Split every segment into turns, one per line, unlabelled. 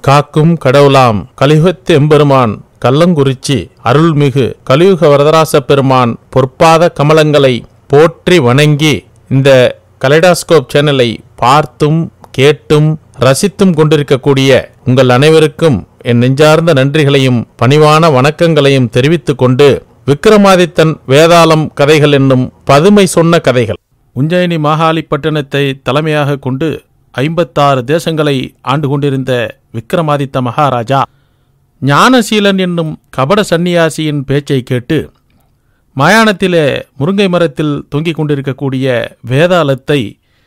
காக்கும் கடவுளாம் கலியுகத்து எம்பெருமான் கல்லங்குறிச்சி அருள்மிகு கலியுக வரதராச பெருமான் பொற்பாத கமலங்களை போற்றி வணங்கி இந்த கலைடாஸ்கோப் சேனலை பார்த்தும் கேட்டும் ரசித்தும் கொண்டிருக்கக்கூடிய உங்கள் அனைவருக்கும் என் நெஞ்சார்ந்த நன்றிகளையும் பணிவான வணக்கங்களையும் தெரிவித்துக் கொண்டு விக்ரமாதித்தன் வேதாளம் கதைகள் என்னும் பதுமை சொன்ன கதைகள் உஞ்சயினி மாகாளிப்பட்டினத்தை தலைமையாக கொண்டு ஐம்பத்தாறு தேசங்களை ஆண்டு கொண்டிருந்த விக்ரமாதித்த மகாராஜா ஞானசீலன் என்னும் கபட சந்நியாசியின் பேச்சை கேட்டு மயானத்திலே முருங்கை மரத்தில் தொங்கிக் கொண்டிருக்கக்கூடிய வேதாளத்தை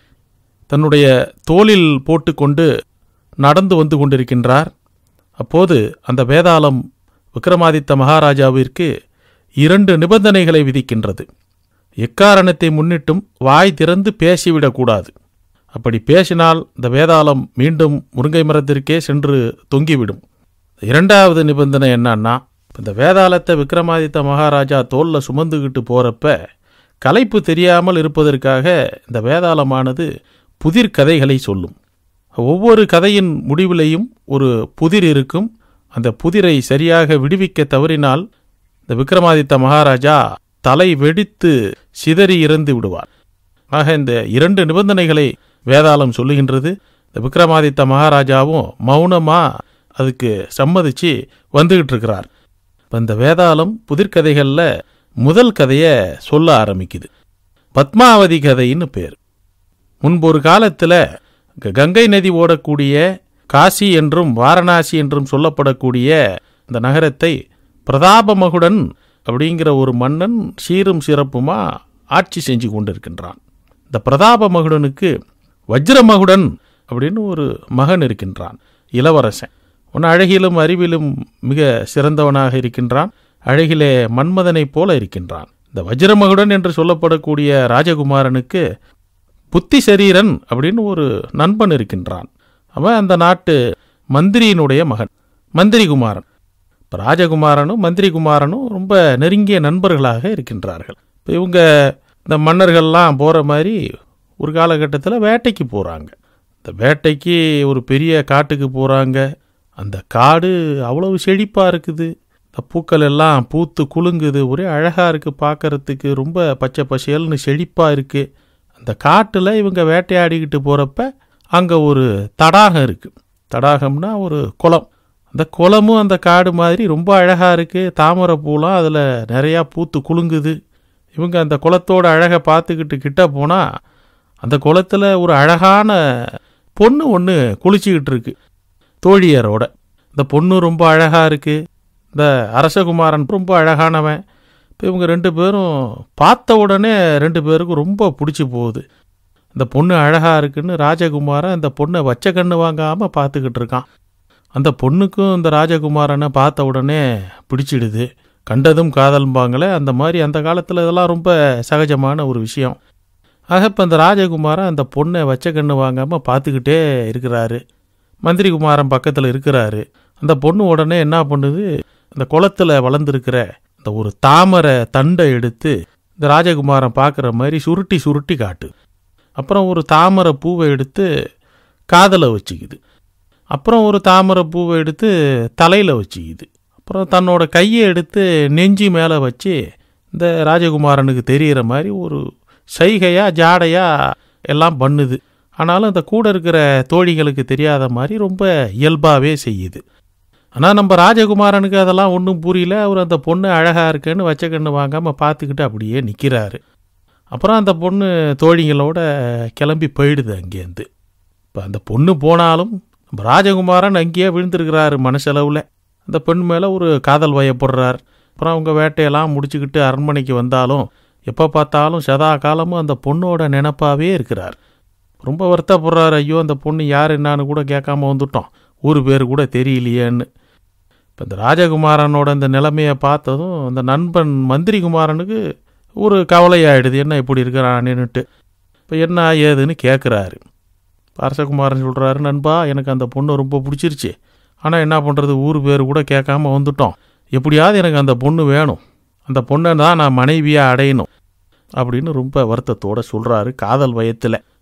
தன்னுடைய தோளில் போட்டுக்கொண்டு நடந்து வந்து கொண்டிருக்கின்றார் அப்போது அந்த வேதாளம் விக்ரமாதித்த மகாராஜாவிற்கு இரண்டு நிபந்தனைகளை விதிக்கின்றது எக்காரணத்தை முன்னிட்டும் வாய் திறந்து பேசிவிடக்கூடாது அப்படி பேசினால் இந்த வேதாளம் மீண்டும் முருங்கை மரத்திற்கே சென்று தொங்கிவிடும் இரண்டாவது நிபந்தனை என்னன்னா இந்த வேதாளத்தை விக்ரமாதித்த மகாராஜா தோல்ல சுமந்துக்கிட்டு போறப்ப களைப்பு தெரியாமல் இருப்பதற்காக இந்த வேதாளமானது புதிர் கதைகளை சொல்லும் ஒவ்வொரு கதையின் முடிவிலையும் ஒரு புதிர் இருக்கும் அந்த புதிரை சரியாக விடுவிக்க தவறினால் இந்த விக்ரமாதித்த மகாராஜா தலை வெடித்து சிதறி இறந்து விடுவார் ஆக இந்த இரண்டு நிபந்தனைகளை வேதாளம் சொல்லுகின்றது இந்த விக்ரமாதித்த மகாராஜாவும் மௌனமா அதுக்கு சம்மதிச்சு வந்துகிட்டு இருக்கிறார் இப்போ இந்த வேதாளம் புதிர்கதைகளில் முதல் கதையை சொல்ல ஆரம்பிக்குது பத்மாவதி கதைன்னு பேர் முன்பொரு காலத்தில் கங்கை நதி ஓடக்கூடிய காசி என்றும் வாரணாசி என்றும் சொல்லப்படக்கூடிய இந்த நகரத்தை பிரதாபமகுடன் அப்படிங்கிற ஒரு மன்னன் சீரும் சிறப்புமா ஆட்சி செஞ்சு கொண்டிருக்கின்றான் இந்த பிரதாபமகுடனுக்கு வஜ்ரமகுடன் அப்படின்னு ஒரு மகன் இருக்கின்றான் இளவரசன் ஒன்று அழகிலும் அறிவிலும் மிக சிறந்தவனாக இருக்கின்றான் அழகிலே மன்மதனைப் போல இருக்கின்றான் இந்த வஜ்ரமகுடன் என்று சொல்லப்படக்கூடிய ராஜகுமாரனுக்கு புத்தி சரீரன் அப்படின்னு ஒரு நண்பன் இருக்கின்றான் அவன் அந்த நாட்டு மந்திரியினுடைய மகன் மந்திரி குமாரன் இப்போ ராஜகுமாரனும் மந்திரி குமாரனும் ரொம்ப நெருங்கிய நண்பர்களாக இருக்கின்றார்கள் இப்போ இவங்க இந்த மன்னர்கள்லாம் போகிற மாதிரி ஒரு காலகட்டத்தில் வேட்டைக்கு போகிறாங்க இந்த வேட்டைக்கு ஒரு பெரிய காட்டுக்கு போகிறாங்க அந்த காடு அவ்வளவு செழிப்பாக இருக்குது இந்த பூக்கள் எல்லாம் பூத்து குலுங்குது ஒரே அழகாக இருக்குது பார்க்கறதுக்கு ரொம்ப பச்சை பசேல்னு செழிப்பாக இருக்குது அந்த காட்டில் இவங்க வேட்டையாடிக்கிட்டு போகிறப்ப அங்கே ஒரு தடாகம் இருக்குது தடாகம்னா ஒரு குளம் அந்த குளமும் அந்த காடு மாதிரி ரொம்ப அழகாக இருக்குது தாமரை பூலாம் அதில் நிறையா பூத்து குலுங்குது இவங்க அந்த குளத்தோட அழகை பார்த்துக்கிட்டு கிட்ட போனால் அந்த குளத்தில் ஒரு அழகான பொண்ணு ஒன்று குளிச்சுக்கிட்டு இருக்கு தோழியரோட இந்த பொண்ணு ரொம்ப அழகாக இருக்குது இந்த அரசகுமாரன் ரொம்ப அழகானவன் இப்போ இவங்க ரெண்டு பேரும் பார்த்த உடனே ரெண்டு பேருக்கும் ரொம்ப பிடிச்சி போகுது இந்த பொண்ணு அழகாக இருக்குன்னு ராஜகுமாரன் இந்த பொண்ணை வச்ச கண்ணு வாங்காமல் பார்த்துக்கிட்டு இருக்கான் அந்த பொண்ணுக்கும் இந்த ராஜகுமாரனை பார்த்த உடனே பிடிச்சிடுது கண்டதும் காதல்பாங்களே அந்த மாதிரி அந்த காலத்தில் இதெல்லாம் ரொம்ப சகஜமான ஒரு விஷயம் ஆக இப்போ இந்த ராஜகுமாரன் அந்த பொண்ணை வச்ச கண்ணு வாங்காமல் பார்த்துக்கிட்டே இருக்கிறாரு மந்திரி குமாரன் பக்கத்தில் இருக்கிறாரு அந்த பொண்ணு உடனே என்ன பண்ணுது இந்த குளத்தில் வளர்ந்துருக்கிற இந்த ஒரு தாமரை தண்டை எடுத்து இந்த ராஜகுமாரன் பார்க்குற மாதிரி சுருட்டி சுருட்டி காட்டு அப்புறம் ஒரு தாமரை பூவை எடுத்து காதலை வச்சுக்குது அப்புறம் ஒரு தாமரை பூவை எடுத்து தலையில் வச்சுக்குது அப்புறம் தன்னோட கையை எடுத்து நெஞ்சி மேலே வச்சு இந்த ராஜகுமாரனுக்கு தெரிகிற மாதிரி ஒரு சைகையாக ஜாடையாக எல்லாம் பண்ணுது ஆனாலும் இந்த கூட இருக்கிற தோழிகளுக்கு தெரியாத மாதிரி ரொம்ப இயல்பாகவே செய்யுது ஆனால் நம்ம ராஜகுமாரனுக்கு அதெல்லாம் ஒன்றும் புரியல அவர் அந்த பொண்ணு அழகாக இருக்குன்னு வச்ச கண்ணு வாங்காமல் பார்த்துக்கிட்டு அப்படியே நிற்கிறாரு அப்புறம் அந்த பொண்ணு தோழிகளோட கிளம்பி போயிடுது அங்கேருந்து இப்போ அந்த பொண்ணு போனாலும் நம்ம ராஜகுமாரன் அங்கேயே விழுந்திருக்கிறாரு மனசளவில் அந்த பெண் மேலே ஒரு காதல் வயப்படுறார் அப்புறம் அவங்க வேட்டையெல்லாம் முடிச்சுக்கிட்டு அரண்மனைக்கு வந்தாலும் எப்போ பார்த்தாலும் சதா காலமும் அந்த பொண்ணோட நினப்பாவே இருக்கிறார் ரொம்ப வருத்தப்படுறாரு ஐயோ அந்த பொண்ணு யார் என்னான்னு கூட கேட்காம வந்துட்டோம் ஊர் பேர் கூட தெரியலையேன்னு இப்போ இந்த ராஜகுமாரனோட இந்த நிலைமையை பார்த்ததும் அந்த நண்பன் மந்திரி குமாரனுக்கு ஒரு கவலையாயிடுது என்ன இப்படி இருக்கிறான்னுட்டு இப்போ என்ன ஏதுன்னு கேட்குறாரு அரசகுமாரன் சொல்கிறாரு நண்பா எனக்கு அந்த பொண்ணு ரொம்ப பிடிச்சிருச்சு ஆனால் என்ன பண்ணுறது ஊர் பேர் கூட கேட்காம வந்துட்டோம் எப்படியாவது எனக்கு அந்த பொண்ணு வேணும் அந்த பொண்ணை தான் நான் மனைவியாக அடையணும் அப்படின்னு ரொம்ப வருத்தத்தோடு சொல்கிறாரு காதல் வயத்தில்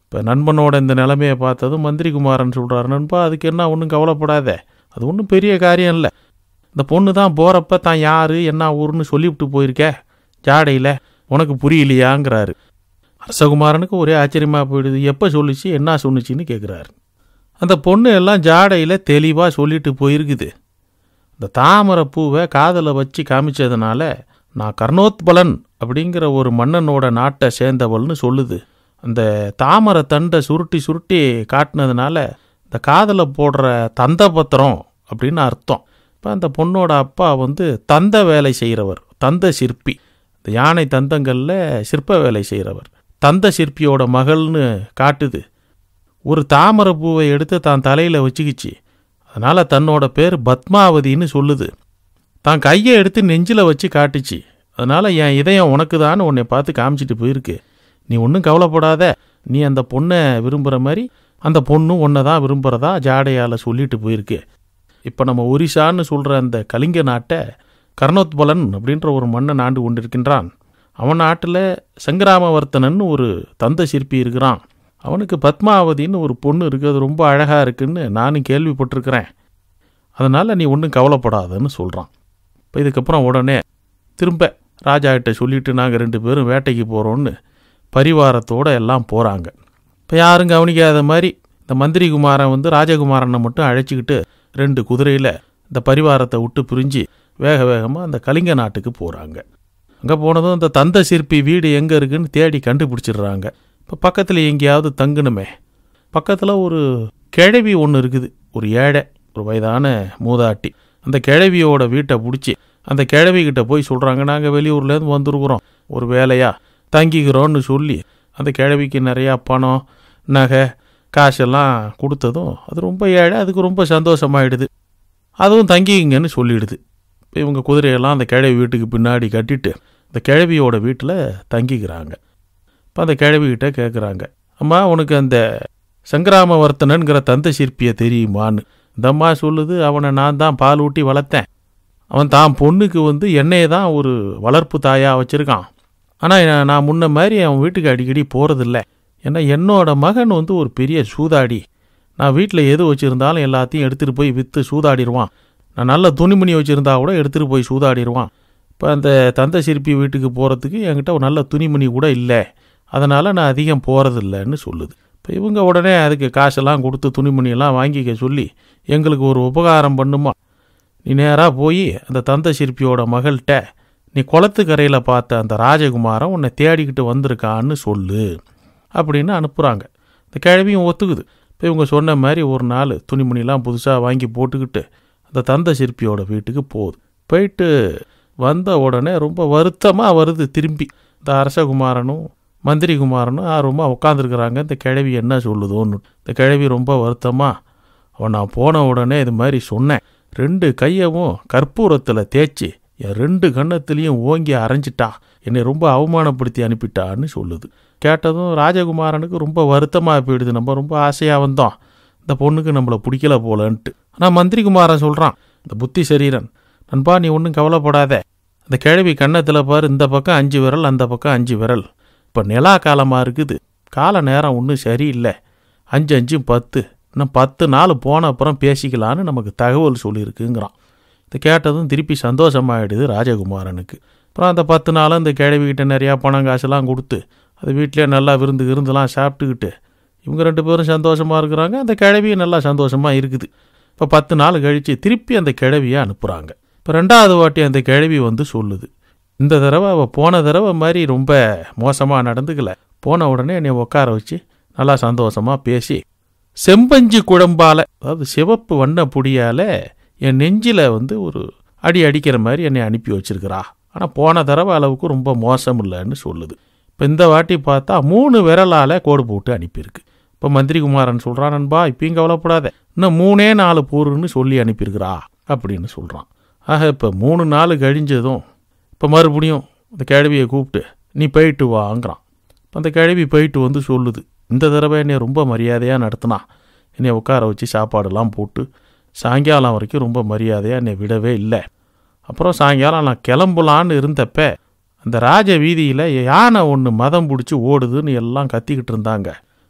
இப்போ நண்பனோட இந்த நிலைமையை பார்த்ததும் மந்திரி குமாரன் சொல்கிறாரு நண்பா அதுக்கு என்ன ஒன்றும் கவலைப்படாத அது ஒன்றும் பெரிய காரியம் இல்லை இந்த பொண்ணு தான் போகிறப்ப தான் யார் என்ன ஊருன்னு சொல்லிவிட்டு போயிருக்க ஜாடையில் உனக்கு புரியலையாங்கிறாரு அரசகுமாரனுக்கு ஒரே ஆச்சரியமாக போயிடுது எப்போ சொல்லிச்சு என்ன சொன்னுச்சின்னு கேட்குறாரு அந்த பொண்ணு எல்லாம் ஜாடையில் தெளிவாக சொல்லிட்டு போயிருக்குது இந்த தாமரை பூவை காதில் வச்சு காமிச்சதுனால நான் கர்ணோத்பலன் அப்படிங்கிற ஒரு மன்னனோட நாட்டை சேர்ந்தவள்னு சொல்லுது அந்த தாமரை தண்டை சுருட்டி சுருட்டி காட்டினதுனால இந்த காதில் போடுற தந்த பத்திரம் அப்படின்னு அர்த்தம் இப்போ அந்த பொண்ணோட அப்பா வந்து தந்த வேலை செய்கிறவர் தந்த சிற்பி இந்த யானை தந்தங்களில் சிற்ப வேலை செய்கிறவர் தந்த சிற்பியோட மகள்னு காட்டுது ஒரு தாமரை பூவை எடுத்து தான் தலையில் வச்சுக்கிச்சு அதனால் தன்னோட பேர் பத்மாவதின்னு சொல்லுது தான் கையை எடுத்து நெஞ்சில் வச்சு காட்டுச்சு அதனால் என் இதயம் உனக்கு தான் உன்னை பார்த்து காமிச்சிட்டு போயிருக்கு நீ ஒன்றும் கவலைப்படாத நீ அந்த பொண்ணை விரும்புகிற மாதிரி அந்த பொண்ணும் உன்னை தான் விரும்புகிறதா ஜாடையால் சொல்லிட்டு போயிருக்கு இப்போ நம்ம ஒரிசான்னு சொல்கிற அந்த கலிங்க நாட்டை கர்ணோத்பலன் அப்படின்ற ஒரு மன்னன் ஆண்டு கொண்டிருக்கின்றான் அவன் நாட்டில் சங்கிராமவர்த்தனன் ஒரு தந்த சிற்பி இருக்கிறான் அவனுக்கு பத்மாவதின்னு ஒரு பொண்ணு இருக்குது அது ரொம்ப அழகாக இருக்குன்னு நானும் கேள்விப்பட்டிருக்கிறேன் அதனால் நீ ஒன்றும் கவலைப்படாதன்னு சொல்கிறான் இப்போ இதுக்கப்புறம் உடனே திரும்ப ராஜா கிட்ட சொல்லிட்டு நாங்கள் ரெண்டு பேரும் வேட்டைக்கு போகிறோன்னு பரிவாரத்தோடு எல்லாம் போகிறாங்க இப்போ யாரும் கவனிக்காத மாதிரி இந்த மந்திரி குமாரன் வந்து ராஜகுமாரனை மட்டும் அழைச்சிக்கிட்டு ரெண்டு குதிரையில் இந்த பரிவாரத்தை விட்டு பிரிஞ்சு வேக வேகமாக அந்த கலிங்க நாட்டுக்கு போகிறாங்க அங்கே போனதும் இந்த தந்த சிற்பி வீடு எங்கே இருக்குன்னு தேடி கண்டுபிடிச்சிடுறாங்க இப்போ பக்கத்தில் எங்கேயாவது தங்கணுமே பக்கத்தில் ஒரு கிழவி ஒன்று இருக்குது ஒரு ஏழை ஒரு வயதான மூதாட்டி அந்த கிழவியோட வீட்டை பிடிச்சி அந்த கிழவிக்கிட்ட போய் சொல்கிறாங்க நாங்கள் வெளியூர்லேருந்து வந்திருக்குறோம் ஒரு வேலையாக தங்கிக்கிறோன்னு சொல்லி அந்த கிழவிக்கு நிறையா பணம் நகை காசெல்லாம் கொடுத்ததும் அது ரொம்ப ஏழை அதுக்கு ரொம்ப சந்தோஷமாயிடுது அதுவும் தங்கிங்கன்னு சொல்லிடுது இப்போ இவங்க குதிரையெல்லாம் அந்த கிழவி வீட்டுக்கு பின்னாடி கட்டிட்டு அந்த கிழவியோட வீட்டில் தங்கிக்கிறாங்க இப்போ அந்த கிழவிகிட்ட கேட்குறாங்க அம்மா உனக்கு அந்த சங்கிராமவர்த்தனன்கிற தந்த சிற்பியை தெரியுமான்னு இந்த அம்மா சொல்லுது அவனை நான் தான் பால் ஊட்டி வளர்த்தேன் அவன் தான் பொண்ணுக்கு வந்து என்னையை தான் ஒரு வளர்ப்பு தாயாக வச்சுருக்கான் ஆனால் நான் முன்ன மாதிரி அவன் வீட்டுக்கு அடிக்கடி போகிறதில்ல ஏன்னா என்னோட மகன் வந்து ஒரு பெரிய சூதாடி நான் வீட்டில் எது வச்சுருந்தாலும் எல்லாத்தையும் எடுத்துகிட்டு போய் விற்று சூதாடிடுவான் நான் நல்ல துணிமணி வச்சுருந்தா கூட எடுத்துகிட்டு போய் சூதாடிடுவான் இப்போ அந்த தந்த சிற்பி வீட்டுக்கு போகிறதுக்கு என்கிட்ட ஒரு நல்ல துணிமணி கூட இல்லை அதனால் நான் அதிகம் போகிறதில்லன்னு சொல்லுது இப்போ இவங்க உடனே அதுக்கு காசெல்லாம் கொடுத்து துணிமணியெல்லாம் வாங்கிக்க சொல்லி எங்களுக்கு ஒரு உபகாரம் பண்ணுமா நீ நேராக போய் அந்த தந்த சிற்பியோட மகள்கிட்ட நீ குளத்துக்கரையில் பார்த்த அந்த ராஜகுமாரன் உன்னை தேடிக்கிட்டு வந்திருக்கான்னு சொல்லு அப்படின்னு அனுப்புகிறாங்க இந்த கிழவியும் ஒத்துக்குது இப்போ இவங்க சொன்ன மாதிரி ஒரு நாள் துணிமணிலாம் புதுசாக வாங்கி போட்டுக்கிட்டு அந்த தந்த சிற்பியோட வீட்டுக்கு போகுது போயிட்டு வந்த உடனே ரொம்ப வருத்தமாக வருது திரும்பி இந்த அரசகுமாரனும் மந்திரி குமாரனும் ஆர்வமாக உட்காந்துருக்குறாங்க இந்த கிழவி என்ன சொல்லுதோன்னு இந்த கிழவி ரொம்ப வருத்தமாக அவன் நான் போன உடனே இது மாதிரி சொன்னேன் ரெண்டு கையவும் கற்பூரத்தில் தேய்ச்சி என் ரெண்டு கன்னத்துலேயும் ஓங்கி அரைஞ்சிட்டா என்னை ரொம்ப அவமானப்படுத்தி அனுப்பிட்டான்னு சொல்லுது கேட்டதும் ராஜகுமாரனுக்கு ரொம்ப வருத்தமாக போயிடுது நம்ம ரொம்ப ஆசையாக வந்தோம் இந்த பொண்ணுக்கு நம்மளை பிடிக்கல போலன்ட்டு ஆனால் மந்திரி குமாரன் சொல்கிறான் இந்த புத்தி சரீரன் நண்பா நீ ஒன்றும் கவலைப்படாத அந்த கிழவி கன்னத்தில் பாரு இந்த பக்கம் அஞ்சு விரல் அந்த பக்கம் அஞ்சு விரல் இப்போ நிலா காலமாக இருக்குது கால நேரம் ஒன்றும் சரியில்லை அஞ்சு அஞ்சும் பத்து இன்னும் பத்து நாள் போன அப்புறம் பேசிக்கலான்னு நமக்கு தகவல் சொல்லியிருக்குங்கிறான் இதை கேட்டதும் திருப்பி சந்தோஷமாயிடுது ராஜகுமாரனுக்கு அப்புறம் அந்த பத்து நாளும் இந்த கிழவிக்கிட்ட நிறையா பணம் காசெல்லாம் கொடுத்து அது வீட்டிலே நல்லா விருந்து விருந்துலாம் சாப்பிட்டுக்கிட்டு இவங்க ரெண்டு பேரும் சந்தோஷமாக இருக்கிறாங்க அந்த கிழவியும் நல்லா சந்தோஷமாக இருக்குது இப்போ பத்து நாள் கழித்து திருப்பி அந்த கிழவியை அனுப்புகிறாங்க இப்போ ரெண்டாவது வாட்டி அந்த கிழவி வந்து சொல்லுது இந்த தடவை அவள் போன தடவை மாதிரி ரொம்ப மோசமாக நடந்துக்கல போன உடனே என்னை உட்கார வச்சு நல்லா சந்தோஷமாக பேசி செம்பஞ்சு குழம்பால் அதாவது சிவப்பு வண்ண பொடியால் என் நெஞ்சில் வந்து ஒரு அடி அடிக்கிற மாதிரி என்னை அனுப்பி வச்சிருக்கிறா ஆனால் போன தடவை அளவுக்கு ரொம்ப மோசம் இல்லைன்னு சொல்லுது இப்போ இந்த வாட்டி பார்த்தா மூணு விரலால் கோடு போட்டு அனுப்பியிருக்கு இப்போ மந்திரி குமாரன் சொல்கிறான் நண்பா இப்பயும் கவலைப்படாத இன்னும் மூணே நாலு போருன்னு சொல்லி அனுப்பியிருக்கிறா அப்படின்னு சொல்கிறான் ஆக இப்போ மூணு நாள் கழிஞ்சதும் இப்போ மறுபடியும் அந்த கிழவியை கூப்பிட்டு நீ போயிட்டு வாங்கிறான் இப்போ அந்த கிழவி போயிட்டு வந்து சொல்லுது இந்த தடவை என்னை ரொம்ப மரியாதையாக நடத்தினா என்னை உட்கார வச்சு சாப்பாடெல்லாம் போட்டு சாயங்காலம் வரைக்கும் ரொம்ப மரியாதையாக என்னை விடவே இல்லை அப்புறம் சாயங்காலம் நான் கிளம்பலான்னு இருந்தப்ப அந்த ராஜ வீதியில் யானை ஒன்று மதம் பிடிச்சி ஓடுதுன்னு எல்லாம் கத்திக்கிட்டு இருந்தாங்க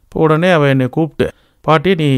இப்போ உடனே அவன் என்னை கூப்பிட்டு பாட்டி நீ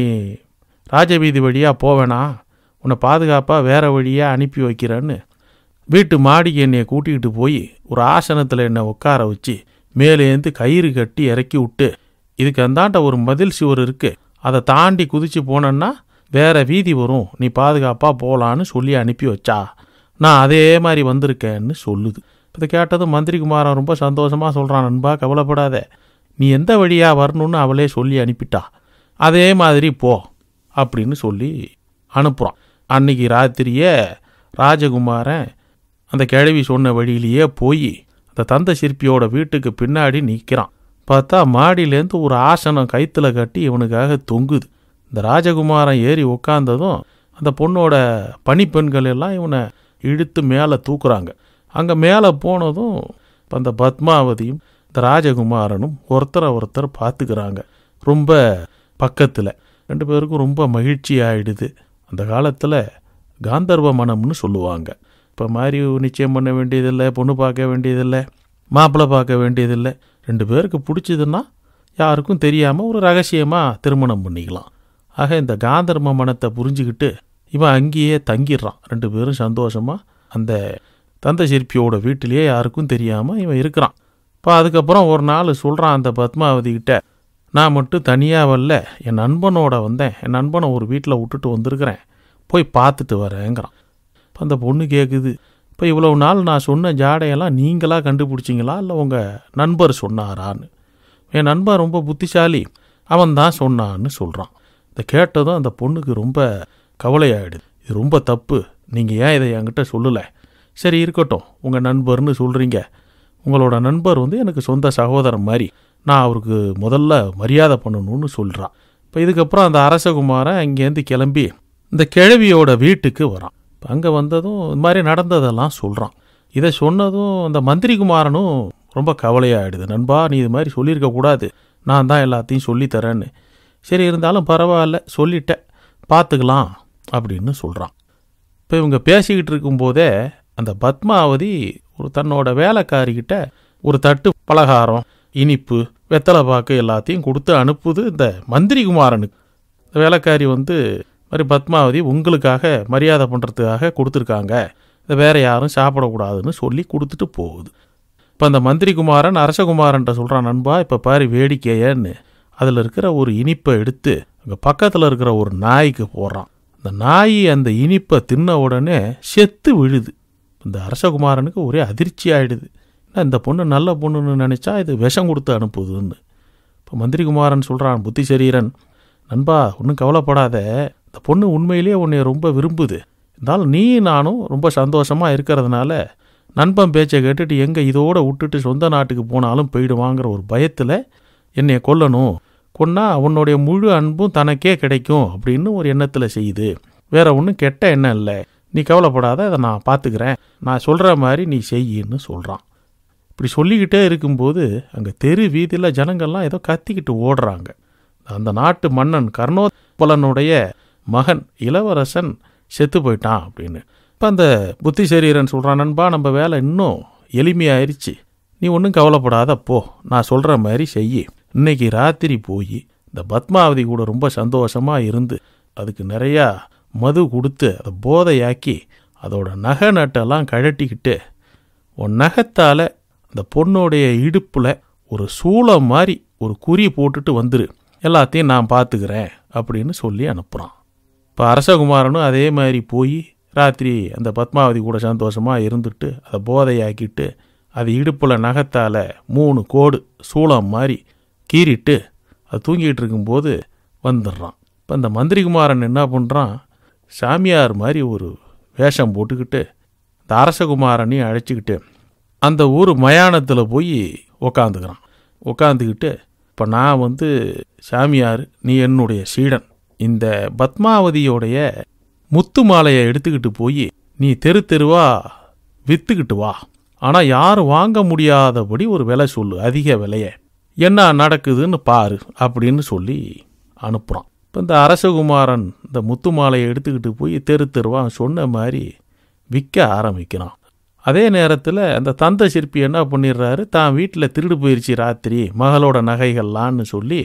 ராஜவீதி வழியாக போவேனா உன்னை பாதுகாப்பாக வேற வழியாக அனுப்பி வைக்கிறேன்னு வீட்டு மாடிக்கு என்னை கூட்டிக்கிட்டு போய் ஒரு ஆசனத்தில் என்னை உட்கார வச்சு மேலேந்து கயிறு கட்டி இறக்கி விட்டு இதுக்கு அந்தாண்ட ஒரு மதில் சுவர் இருக்குது அதை தாண்டி குதிச்சு போனேன்னா வேற வீதி வரும் நீ பாதுகாப்பாக போகலான்னு சொல்லி அனுப்பி வச்சா நான் அதே மாதிரி வந்திருக்கேன்னு சொல்லுது இதை கேட்டதும் மந்திரி குமாரன் ரொம்ப சந்தோஷமாக சொல்கிறான் நண்பா கவலைப்படாத நீ எந்த வழியாக வரணும்னு அவளே சொல்லி அனுப்பிட்டா அதே மாதிரி போ அப்படின்னு சொல்லி அனுப்புகிறான் அன்னைக்கு ராத்திரியே ராஜகுமாரன் அந்த கிழவி சொன்ன வழியிலேயே போய் அந்த தந்த சிற்பியோட வீட்டுக்கு பின்னாடி நிற்கிறான் பார்த்தா மாடியிலேருந்து ஒரு ஆசனம் கைத்துல கட்டி இவனுக்காக தொங்குது இந்த ராஜகுமாரன் ஏறி உக்காந்ததும் அந்த பொண்ணோட பணிப்பெண்கள் எல்லாம் இவனை இழுத்து மேலே தூக்குறாங்க அங்கே மேலே போனதும் இப்ப அந்த பத்மாவதியும் இந்த ராஜகுமாரனும் ஒருத்தரை ஒருத்தர் பார்த்துக்கிறாங்க ரொம்ப பக்கத்தில் ரெண்டு பேருக்கும் ரொம்ப மகிழ்ச்சி ஆயிடுது அந்த காலத்தில் காந்தர்வ மனம்னு சொல்லுவாங்க இப்போ மாதிரி நிச்சயம் பண்ண வேண்டியதில்லை பொண்ணு பார்க்க வேண்டியதில்லை மாப்பிள்ளை பார்க்க வேண்டியதில்லை ரெண்டு பேருக்கு பிடிச்சதுன்னா யாருக்கும் தெரியாமல் ஒரு ரகசியமாக திருமணம் பண்ணிக்கலாம் ஆக இந்த காந்தர்ம மனத்தை புரிஞ்சுக்கிட்டு இவன் அங்கேயே தங்கிடுறான் ரெண்டு பேரும் சந்தோஷமாக அந்த தந்த சிற்பியோட வீட்டிலேயே யாருக்கும் தெரியாமல் இவன் இருக்கிறான் இப்போ அதுக்கப்புறம் ஒரு நாள் சொல்கிறான் அந்த பத்மாவதி கிட்ட நான் மட்டும் தனியாக வரல என் நண்பனோட வந்தேன் என் நண்பனை ஒரு வீட்டில் விட்டுட்டு வந்திருக்கிறேன் போய் பார்த்துட்டு வரேங்கிறான் இப்போ அந்த பொண்ணு கேட்குது இப்போ இவ்வளவு நாள் நான் சொன்ன ஜாடையெல்லாம் நீங்களா கண்டுபிடிச்சிங்களா இல்லை உங்கள் நண்பர் சொன்னாரான்னு என் நண்பன் ரொம்ப புத்திசாலி அவன் தான் சொன்னான்னு சொல்கிறான் இதை கேட்டதும் அந்த பொண்ணுக்கு ரொம்ப கவலையாயிடுது இது ரொம்ப தப்பு நீங்கள் ஏன் இதை என்கிட்ட சொல்லலை சரி இருக்கட்டும் உங்கள் நண்பர்னு சொல்கிறீங்க உங்களோட நண்பர் வந்து எனக்கு சொந்த சகோதரன் மாதிரி நான் அவருக்கு முதல்ல மரியாதை பண்ணணும்னு சொல்கிறான் இப்போ இதுக்கப்புறம் அந்த அரசகுமாரன் அங்கேருந்து கிளம்பி இந்த கிழவியோட வீட்டுக்கு வரான் இப்போ அங்கே வந்ததும் இது மாதிரி நடந்ததெல்லாம் சொல்கிறான் இதை சொன்னதும் அந்த மந்திரி குமாரனும் ரொம்ப கவலையாயிடுது நண்பா நீ இது மாதிரி சொல்லியிருக்க கூடாது நான் தான் எல்லாத்தையும் சொல்லித்தரேன்னு சரி இருந்தாலும் பரவாயில்ல சொல்லிட்டேன் பார்த்துக்கலாம் அப்படின்னு சொல்கிறான் இப்போ இவங்க பேசிக்கிட்டு இருக்கும்போதே அந்த பத்மாவதி ஒரு தன்னோட வேலைக்காரிக்கிட்ட ஒரு தட்டு பலகாரம் இனிப்பு வெத்தலை பாக்கு எல்லாத்தையும் கொடுத்து அனுப்புது இந்த மந்திரி குமாரனுக்கு இந்த வேலைக்காரி வந்து மாதிரி பத்மாவதி உங்களுக்காக மரியாதை பண்ணுறதுக்காக கொடுத்துருக்காங்க இதை வேற யாரும் சாப்பிடக்கூடாதுன்னு சொல்லி கொடுத்துட்டு போகுது இப்போ அந்த மந்திரி குமாரன் அரசகுமாரன்ட்ட சொல்கிறான் நண்பா இப்போ பாரு வேடிக்கையன்னு அதில் இருக்கிற ஒரு இனிப்பை எடுத்து அங்கே பக்கத்தில் இருக்கிற ஒரு நாய்க்கு போடுறான் அந்த நாய் அந்த இனிப்பை தின்ன உடனே செத்து விழுது இந்த அரசகுமாரனுக்கு ஒரே அதிர்ச்சி ஆயிடுது என்ன இந்த பொண்ணு நல்ல பொண்ணுன்னு நினச்சா இது விஷம் கொடுத்து அனுப்புதுன்னு இப்போ மந்திரி குமாரன் சொல்கிறான் புத்தி சரீரன் நண்பா ஒன்றும் கவலைப்படாத இந்த பொண்ணு உண்மையிலேயே உன்னை ரொம்ப விரும்புது இருந்தாலும் நீ நானும் ரொம்ப சந்தோஷமாக இருக்கிறதுனால நண்பன் பேச்சை கேட்டுட்டு எங்கே இதோட விட்டுட்டு சொந்த நாட்டுக்கு போனாலும் போயிடுவாங்கிற ஒரு பயத்தில் என்னை கொல்லணும் கொன்னா உன்னுடைய முழு அன்பும் தனக்கே கிடைக்கும் அப்படின்னு ஒரு எண்ணத்தில் செய்யுது வேற ஒன்றும் கெட்ட எண்ணம் இல்லை நீ கவலைப்படாத அதை நான் பார்த்துக்கிறேன் நான் சொல்கிற மாதிரி நீ செய்யின்னு சொல்கிறான் இப்படி சொல்லிக்கிட்டே இருக்கும்போது அங்கே தெரு வீதியில் ஜனங்கள்லாம் ஏதோ கத்திக்கிட்டு ஓடுறாங்க அந்த நாட்டு மன்னன் கர்ணோத்பலனுடைய மகன் இளவரசன் செத்து போயிட்டான் அப்படின்னு இப்போ அந்த புத்தி சரீரன் சொல்கிறான் நண்பா நம்ம வேலை இன்னும் எளிமையாயிருச்சு நீ ஒன்றும் கவலைப்படாத போ நான் சொல்கிற மாதிரி செய்யி இன்னைக்கு ராத்திரி போய் இந்த பத்மாவதி கூட ரொம்ப சந்தோஷமாக இருந்து அதுக்கு நிறையா மது கொடுத்து அதை போதையாக்கி அதோட நகை நட்டெல்லாம் கழட்டிக்கிட்டு உன் நகத்தால் அந்த பொண்ணோடைய இடுப்பில் ஒரு சூளம் மாதிரி ஒரு குறி போட்டுட்டு வந்துரு எல்லாத்தையும் நான் பார்த்துக்கிறேன் அப்படின்னு சொல்லி அனுப்புகிறான் இப்போ அரசகுமாரனும் அதே மாதிரி போய் ராத்திரி அந்த பத்மாவதி கூட சந்தோஷமாக இருந்துட்டு அதை போதையாக்கிட்டு அது இடுப்பில் நகத்தால் மூணு கோடு சூளம் மாதிரி கீறிட்டு அது தூங்கிட்டு இருக்கும்போது வந்துடுறான் இப்போ அந்த மந்திரிகுமாரன் என்ன பண்ணுறான் சாமியார் மாதிரி ஒரு வேஷம் போட்டுக்கிட்டு இந்த அரசகுமாரனையும் அழைச்சிக்கிட்டு அந்த ஊர் மயானத்தில் போய் உக்காந்துக்கிறான் உக்காந்துக்கிட்டு இப்போ நான் வந்து சாமியார் நீ என்னுடைய சீடன் இந்த பத்மாவதியோடைய முத்து மாலையை எடுத்துக்கிட்டு போய் நீ தெரு தெருவா வித்துக்கிட்டு வா ஆனால் யாரும் வாங்க முடியாதபடி ஒரு விலை சொல்லு அதிக விலைய என்ன நடக்குதுன்னு பாரு அப்படின்னு சொல்லி அனுப்புகிறான் இப்போ இந்த அரசகுமாரன் இந்த முத்து மாலையை எடுத்துக்கிட்டு போய் தெரு தெருவா சொன்ன மாதிரி விற்க ஆரம்பிக்கிறான் அதே நேரத்தில் அந்த தந்த சிற்பி என்ன பண்ணிடுறாரு தான் வீட்டில் திருடு போயிடுச்சு ராத்திரி மகளோட நகைகள்லான்னு சொல்லி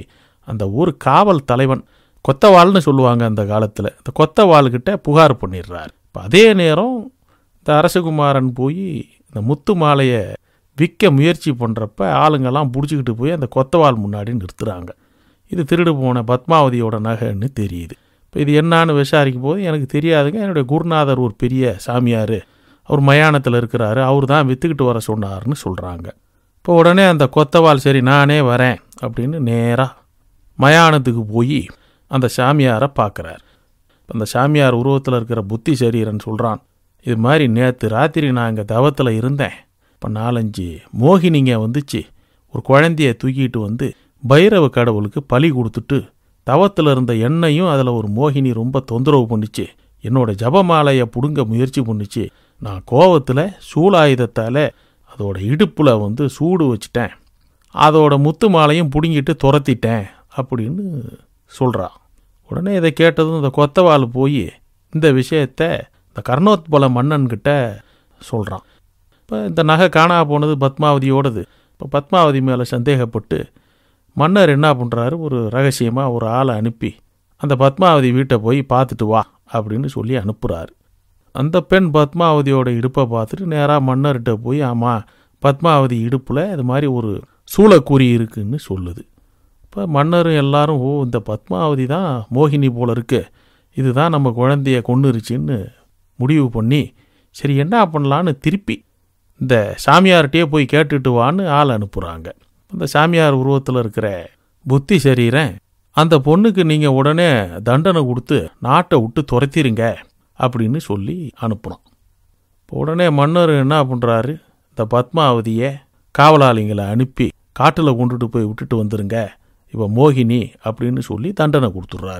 அந்த ஊர் காவல் தலைவன் கொத்தவாள்னு சொல்லுவாங்க அந்த காலத்தில் இந்த கொத்தவாள்கிட்ட புகார் பண்ணிடுறார் இப்போ அதே நேரம் இந்த அரசகுமாரன் போய் இந்த முத்து மாலையை விற்க முயற்சி பண்ணுறப்ப ஆளுங்கெல்லாம் பிடிச்சிக்கிட்டு போய் அந்த கொத்தவாள் முன்னாடி நிறுத்துறாங்க இது திருடு போன பத்மாவதியோட நகைன்னு தெரியுது இப்போ இது என்னான்னு விசாரிக்கும் போது எனக்கு தெரியாதுங்க என்னுடைய குருநாதர் ஒரு பெரிய சாமியார் அவர் மயானத்தில் இருக்கிறாரு அவர் தான் விற்றுக்கிட்டு வர சொன்னார்னு சொல்கிறாங்க இப்போ உடனே அந்த கொத்தவாள் சரி நானே வரேன் அப்படின்னு நேராக மயானத்துக்கு போய் அந்த சாமியாரை பார்க்குறார் அந்த சாமியார் உருவத்தில் இருக்கிற புத்தி சரீரன் சொல்கிறான் இது மாதிரி நேற்று ராத்திரி நான் இங்கே தவத்தில் இருந்தேன் இப்போ நாலஞ்சு மோகினிங்க வந்துச்சு ஒரு குழந்தைய தூக்கிட்டு வந்து பைரவ கடவுளுக்கு பலி கொடுத்துட்டு தவத்தில் இருந்த எண்ணெயும் அதில் ஒரு மோகினி ரொம்ப தொந்தரவு பண்ணிச்சு என்னோட ஜபமாலையை பிடுங்க முயற்சி பண்ணுச்சு நான் கோவத்தில் சூலாயுதத்தால் அதோட இடுப்பில் வந்து சூடு வச்சிட்டேன் அதோட முத்து மாலையும் பிடுங்கிட்டு துரத்திட்டேன் அப்படின்னு சொல்கிறான் உடனே இதை கேட்டதும் இந்த கொத்தவாள் போய் இந்த விஷயத்த இந்த கர்ணோத்பல மன்னன்கிட்ட சொல்கிறான் இப்போ இந்த நகை காணா போனது பத்மாவதியோடது இப்போ பத்மாவதி மேலே சந்தேகப்பட்டு மன்னர் என்ன பண்ணுறாரு ஒரு ரகசியமாக ஒரு ஆளை அனுப்பி அந்த பத்மாவதி வீட்டை போய் பார்த்துட்டு வா அப்படின்னு சொல்லி அனுப்புகிறாரு அந்த பெண் பத்மாவதியோட இடுப்பை பார்த்துட்டு நேராக மன்னர்கிட்ட போய் ஆமாம் பத்மாவதி இடுப்பில் இது மாதிரி ஒரு சூளக்குறி இருக்குன்னு சொல்லுது இப்போ மன்னரும் எல்லாரும் ஓ இந்த பத்மாவதி தான் மோகினி போல இருக்கு இதுதான் நம்ம குழந்தைய கொண்டுருச்சின்னு முடிவு பண்ணி சரி என்ன பண்ணலான்னு திருப்பி இந்த சாமியார்கிட்டயே போய் கேட்டுட்டு வான்னு ஆள் அனுப்புகிறாங்க அந்த சாமியார் உருவத்தில் இருக்கிற புத்தி சரீரன் அந்த பொண்ணுக்கு நீங்கள் உடனே தண்டனை கொடுத்து நாட்டை விட்டு துரத்திருங்க அப்படின்னு சொல்லி அனுப்புனோம் இப்போ உடனே மன்னர் என்ன பண்ணுறாரு இந்த பத்மாவதியை காவலாளிங்களை அனுப்பி காட்டில் கொண்டுட்டு போய் விட்டுட்டு வந்துருங்க இப்போ மோகினி அப்படின்னு சொல்லி தண்டனை கொடுத்துட்றாரு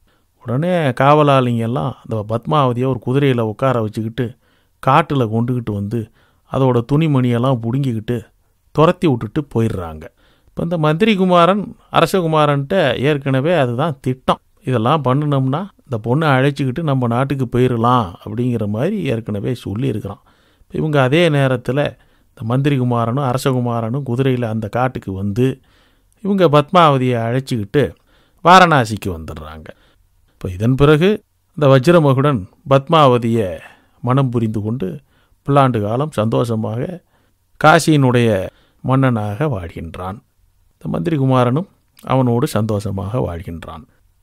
உடனே காவலாளிங்க எல்லாம் இந்த பத்மாவதியை ஒரு குதிரையில் உட்கார வச்சுக்கிட்டு காட்டில் கொண்டுக்கிட்டு வந்து அதோட துணிமணியெல்லாம் பிடுங்கிக்கிட்டு துரத்தி விட்டுட்டு போயிடுறாங்க இப்போ இந்த மந்திரி குமாரன் அரசகுமாரன்ட்ட ஏற்கனவே அதுதான் திட்டம் இதெல்லாம் பண்ணினோம்னா இந்த பொண்ணை அழைச்சிக்கிட்டு நம்ம நாட்டுக்கு போயிடலாம் அப்படிங்கிற மாதிரி ஏற்கனவே சொல்லியிருக்கிறான் இப்போ இவங்க அதே நேரத்தில் இந்த மந்திரி குமாரனும் அரசகுமாரனும் குதிரையில் அந்த காட்டுக்கு வந்து இவங்க பத்மாவதியை அழைச்சிக்கிட்டு வாரணாசிக்கு வந்துடுறாங்க இப்போ இதன் பிறகு இந்த வஜ்ரமகுடன் பத்மாவதியை மனம் புரிந்து கொண்டு பல்லாண்டு காலம் சந்தோஷமாக காசியினுடைய மன்னனாக வாழ்கின்றான் இந்த மந்திரி குமாரனும் அவனோடு சந்தோஷமாக வாழ்கின்றான்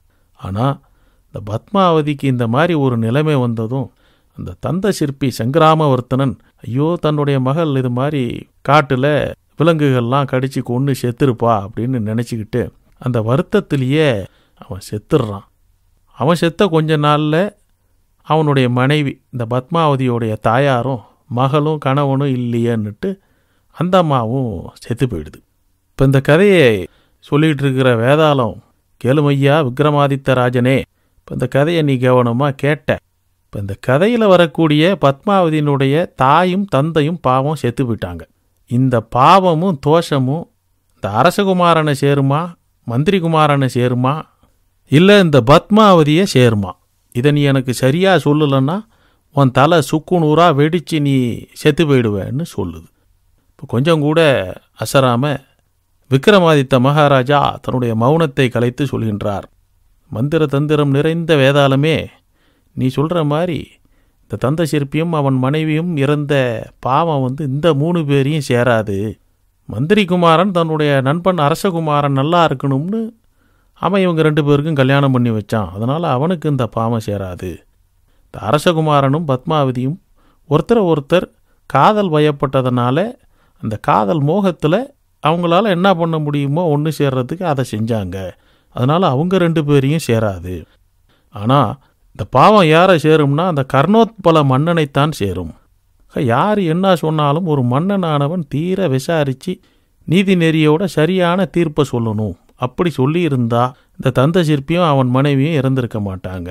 ஆனால் இந்த பத்மாவதிக்கு இந்த மாதிரி ஒரு நிலைமை வந்ததும் அந்த தந்த சிற்பி சங்கிராமவர்த்தனன் ஐயோ தன்னுடைய மகள் இது மாதிரி காட்டில் விலங்குகள்லாம் கடிச்சு கொண்டு செத்துருப்பா அப்படின்னு நினச்சிக்கிட்டு அந்த வருத்தத்திலேயே அவன் செத்துடுறான் அவன் செத்த கொஞ்ச நாளில் அவனுடைய மனைவி இந்த பத்மாவதியோடைய தாயாரும் மகளும் கணவனும் இல்லையேன்னுட்டு அந்த அம்மாவும் செத்து போயிடுது இப்போ இந்த கதையை சொல்லிகிட்டு இருக்கிற வேதாளம் கேளுமையா விக்ரமாதித்த ராஜனே இப்போ இந்த கதையை நீ கவனமாக கேட்ட இப்போ இந்த கதையில் வரக்கூடிய பத்மாவதியினுடைய தாயும் தந்தையும் பாவம் செத்து போயிட்டாங்க இந்த பாவமும் தோஷமும் இந்த அரசகுமாரனை சேருமா மந்திரி குமாரனை சேருமா இல்லை இந்த பத்மாவதியை சேருமா இதை நீ எனக்கு சரியாக சொல்லலைன்னா உன் தலை சுக்கு நூறாக வெடித்து நீ செத்து போயிடுவேன்னு சொல்லுது இப்போ கொஞ்சம் கூட அசராம விக்ரமாதித்த மகாராஜா தன்னுடைய மௌனத்தை கலைத்து சொல்கின்றார் மந்திர தந்திரம் நிறைந்த வேதாளமே நீ சொல்கிற மாதிரி இந்த தந்த சிற்பியும் அவன் மனைவியும் இறந்த பாவம் வந்து இந்த மூணு பேரையும் சேராது மந்திரி குமாரன் தன்னுடைய நண்பன் அரசகுமாரன் நல்லா இருக்கணும்னு அவன் இவங்க ரெண்டு பேருக்கும் கல்யாணம் பண்ணி வச்சான் அதனால் அவனுக்கு இந்த பாவம் சேராது இந்த அரசகுமாரனும் பத்மாவதியும் ஒருத்தரை ஒருத்தர் காதல் வயப்பட்டதுனால அந்த காதல் மோகத்தில் அவங்களால என்ன பண்ண முடியுமோ ஒன்று சேர்றதுக்கு அதை செஞ்சாங்க அதனால் அவங்க ரெண்டு பேரையும் சேராது ஆனால் இந்த பாவம் யாரை சேரும்னா அந்த கர்ணோத்பல மன்னனைத்தான் சேரும் யார் என்ன சொன்னாலும் ஒரு மன்னனானவன் தீர விசாரித்து நீதி நெறியோட சரியான தீர்ப்பை சொல்லணும் அப்படி சொல்லியிருந்தா இந்த தந்த சிற்பியும் அவன் மனைவியும் இறந்திருக்க மாட்டாங்க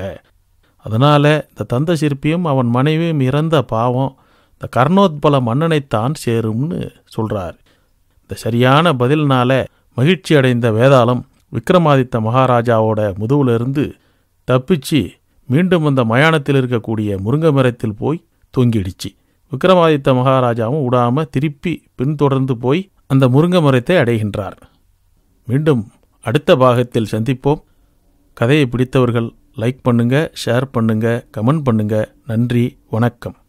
அதனால் இந்த தந்த சிற்பியும் அவன் மனைவியும் இறந்த பாவம் இந்த கர்ணோத்பல மன்னனைத்தான் சேரும்னு சொல்கிறார் இந்த சரியான பதில்னால மகிழ்ச்சி அடைந்த வேதாளம் விக்ரமாதித்த மகாராஜாவோட முதுகுலிருந்து தப்பிச்சு மீண்டும் அந்த மயானத்தில் இருக்கக்கூடிய முருங்கை மரத்தில் போய் தொங்கிடுச்சு விக்ரமாதித்த மகாராஜாவும் விடாம திருப்பி பின்தொடர்ந்து போய் அந்த முருங்கை மரத்தை அடைகின்றார் மீண்டும் அடுத்த பாகத்தில் சந்திப்போம் கதையை பிடித்தவர்கள் லைக் பண்ணுங்க ஷேர் பண்ணுங்க கமெண்ட் பண்ணுங்க நன்றி வணக்கம்